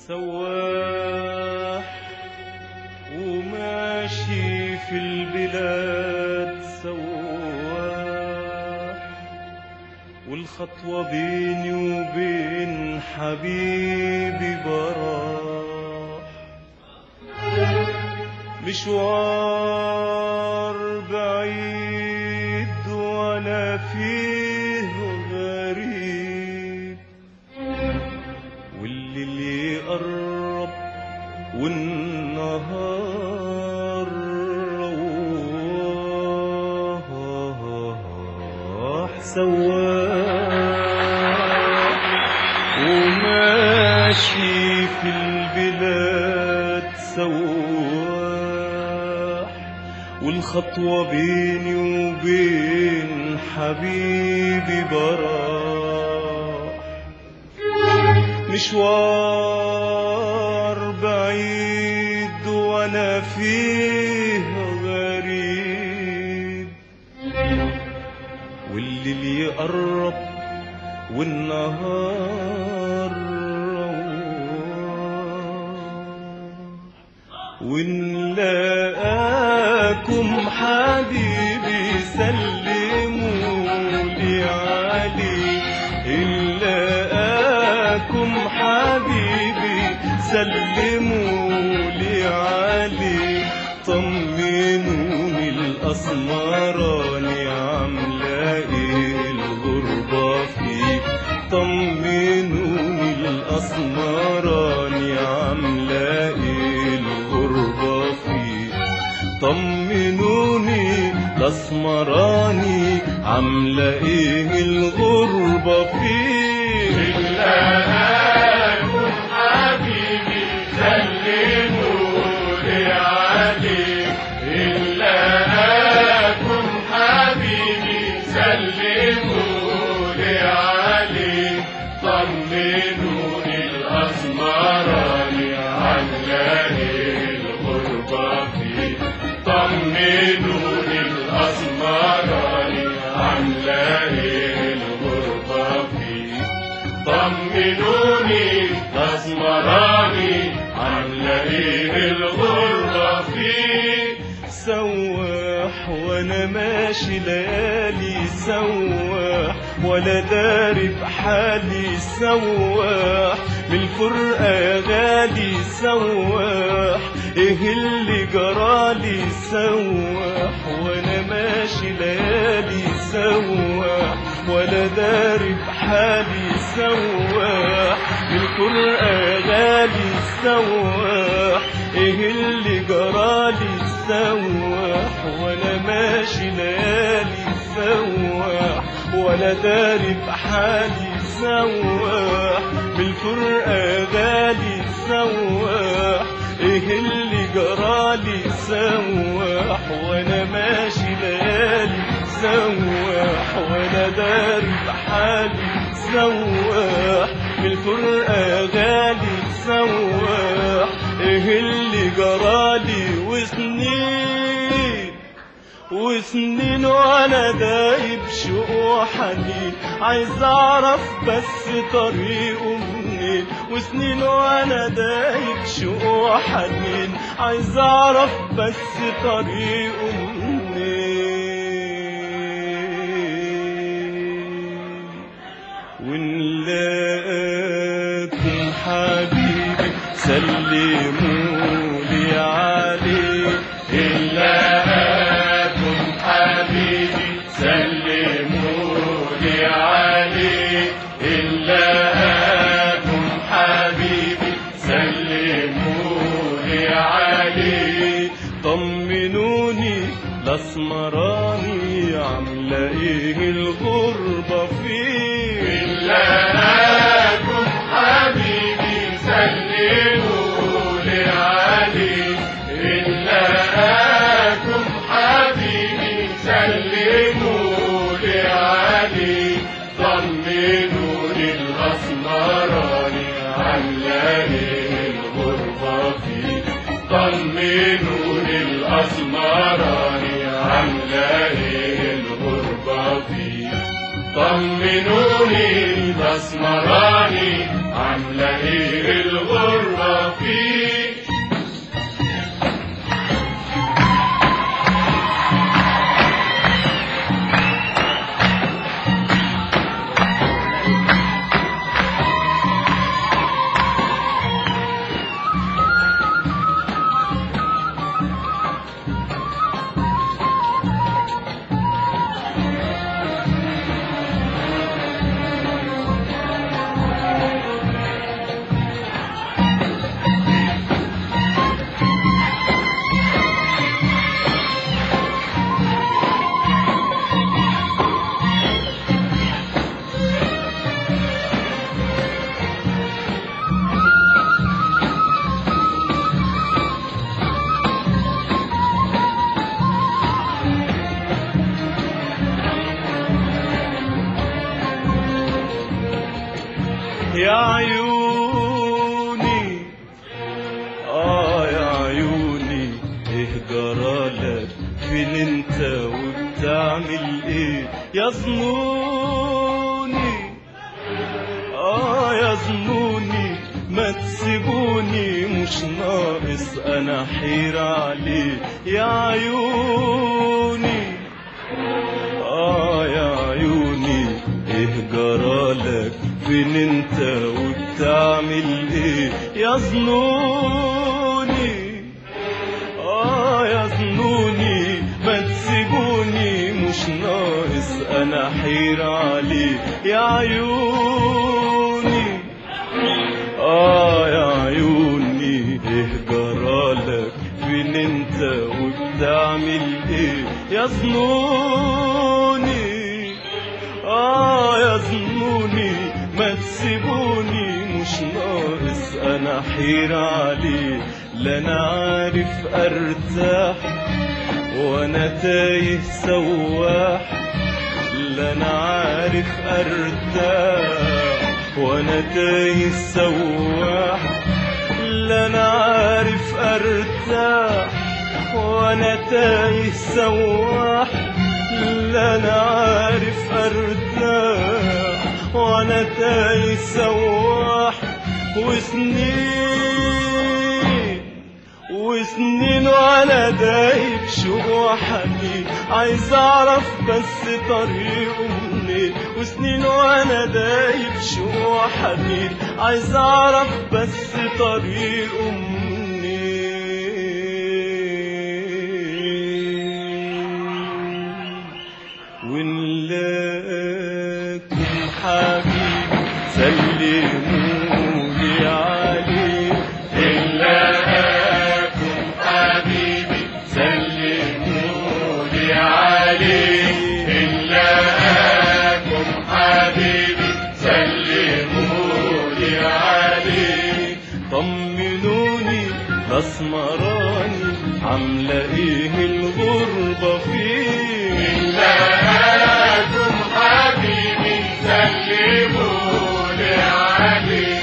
سواح وماشي في البلاد سواح والخطوة بيني وبين حبيبي براح مشوار بعيد وانا فيه غريب والليل يقرب والنهار رواح سواح وماشي في البلاد سواح والخطوة بيني وبين حبيبي براح مشوار بعيد وانا فيه غريب والليل يقرب والنهار رواح ونلاقاكم حبيبي سلموا لي عليه نلاقاكم حبيبي سلموا لي عليه طمنوني الأسمراني عاملة ايه الغربة فيك طمنوني الأسمراني عاملة ايه الغربة فيك طمنوني الأسمراني عاملة ايه الغربة فيك نلاقاكم حبيبي سلموا لي عليه نلاقاكم حبيبي سلموا لي عليه طمنوني الأسمراني عاملة الغربة فيه طمنوني الأسمراني عاملة الغربة فيه طمنوني الأسمراني عاملة ايه الغربة فيه سواح وانا ماشي ليالي سواح ولا داري بحالي سواح من الفرقة غالي سواح ايه اللي جرالي سواح وانا ماشي ليالي سواح ولا داري بحالي سواح من الفرقة غالي سواح ايه اللي جرالي سواح وانا ماشي ليالي سواح ولا داري بحالي سواح بالفرقة غالي سواح ايه اللي جرالي سواح وانا ماشي ليالي سواح وانا داري بحالي سواح بالفرقة غالي سواح ايه اللي جرالي وسنين وسنين وانا دايب شوق وحنين عايز اعرف بس طريقه منين وسنين وانا دايب شوق وحنين عايز اعرف بس طريقه منين ونلاقاكم حبيبي سلموا لي عليه نلاقاكم حبيبي سلموا لي عليه نلاقاكم حبيبي سلموا لي عليه طمنوني الاسمراني عامله ايه الغربه فيه نلاقاكم حبيبي سلموا لي عليه نلاقاكم حبيبي سلموا لي عليه طمنوني الأسمراني عاملة الغربة فيه طمنوني الأسمراني عاملة الغربة فيه طمنوني الأسمراني عاملة ايه الغربة يظنوني اه يظنوني ما تسيبوني مش ناقص انا حير عليه يا عيوني اه يا عيوني ايه جرالك فين انت وبتعمل ايه يظنوني اه يظنوني ما تسيبوني مش ناقص انا حير عليه يا عيوني اه يا عيوني ايه جرالك فين انت وبتعمل ايه يظنوني اه يظنوني ما تسيبوني مش ناقص انا حير عليه لا انا عارف ارتاح وانا تايه سواح لا انا عارف ارتاح وانا تايه سواح لا انا عارف ارتاح وانا تايه سواح لا انا عارف ارتاح وانا تايه سواح وسنين وسنين وانا دايب شوق حنين عايز اعرف بس طريقه منين وسنين وانا دايب شوق حنين عايز اعرف بس طريقه منين ونلاقيكم حبيبي سلمولي عليه إلاكم حبيبي سلموني عليه إلاكم حبيبي سلموني عليه طمنوني الاسمراني عامله ايه الغربه فيه إلاكم حبيبي سلموني عليه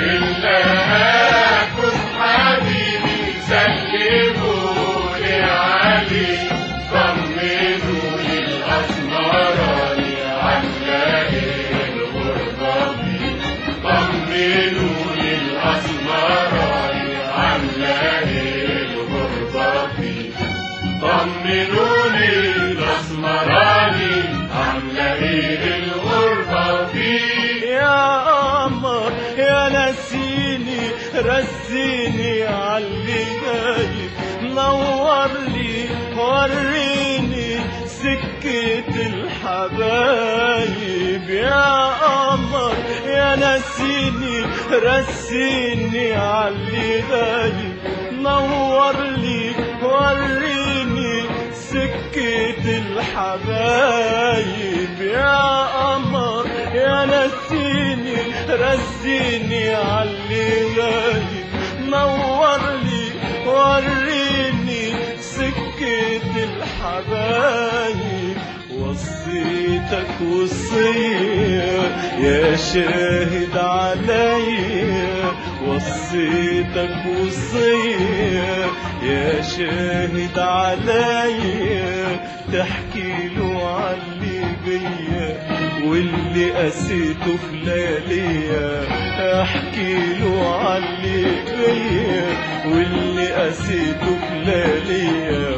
إلاكم حبيبي سلموني عليه طمنوني الأسمراني هنلاقي الغربة فيه طمنوني الأسمراني هنلاقي الغربة فيه طمنوني الاسمراني عامله ايه الغربه فيه يا قمر يا نسيني رسيني عاللي جاي نور لي وريني سكة الحبايب يا قمر يا نسيني رسيني عاللي جاي نور لي وريني سكة الحبايب يا قمر يا نسيني رسيني عاللي غايب نور لي وريني سكة الحبايب وصيتك وصية يا شاهد عليا وصيتك وصية يا شاهد عليا تحكي له علي بيا واللي قسيته في لياليا احكي له علي بيا واللي قسيته في لياليا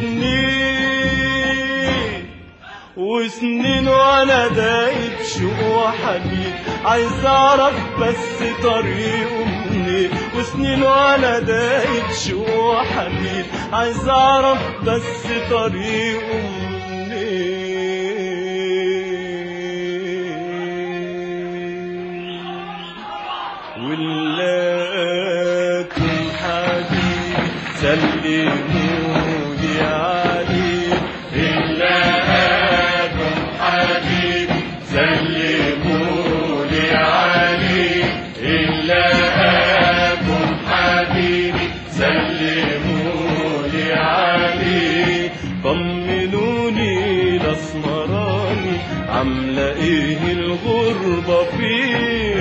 وسنين وسنين وانا دايب شوق وحنين عايز اعرف بس طريقه منين وسنين وانا دايب شوق وحنين عايز اعرف بس طريقه منين ولاكم حبيبي سلموني عليه إلاكم حبيبي سلموني عليه إلاكم حبيبي سلموني عليه طمنوني الاسمراني عامله ايه الغربه فيه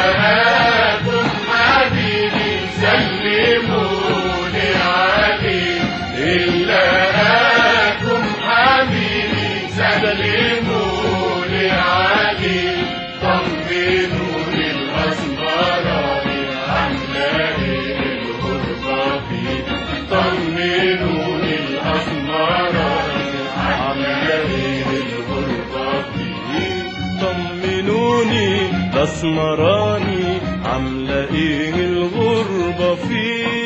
إلاكم حبيبي سلموني عليه الاسمراني عاملة ايه الغربة فيك